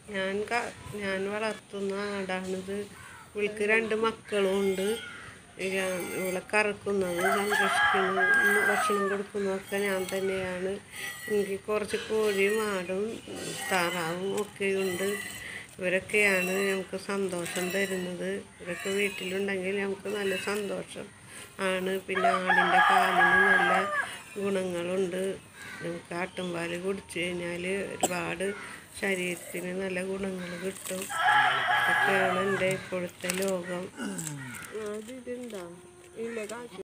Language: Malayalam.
ഞാൻ ക- ഞാൻ വളർത്തുന്ന ആടാണിത് ഇവൾക്ക് രണ്ട് മക്കളും ഉണ്ട് ഞാൻ ഇവളെ കറക്കുന്നതും സംരക്ഷിക്കുന്നതും ഭക്ഷണം കൊടുക്കുന്നതൊക്കെ ഞാൻ തന്നെയാണ് എനിക്ക് കുറച്ച് കോഴിയും ആടും താറാവും ഒക്കെയുണ്ട് ഇവരൊക്കെയാണ് നമുക്ക് സന്തോഷം തരുന്നത് ഇവരൊക്കെ വീട്ടിലുണ്ടെങ്കിൽ നമുക്ക് നല്ല സന്തോഷം ആണ് പിന്നെ ആടിൻ്റെ പാലിന് നല്ല ഗുണങ്ങളുണ്ട് നമുക്ക് ആട്ടുംപാൽ കുടിച്ചു കഴിഞ്ഞാൽ ഒരുപാട് ശരീരത്തിന് നല്ല ഗുണങ്ങൾ കിട്ടും ഇതൊക്കെയാണ് എൻ്റെ ഇപ്പോഴത്തെ ലോകം അതിലുണ്ടോ ഇല്ല കാശ്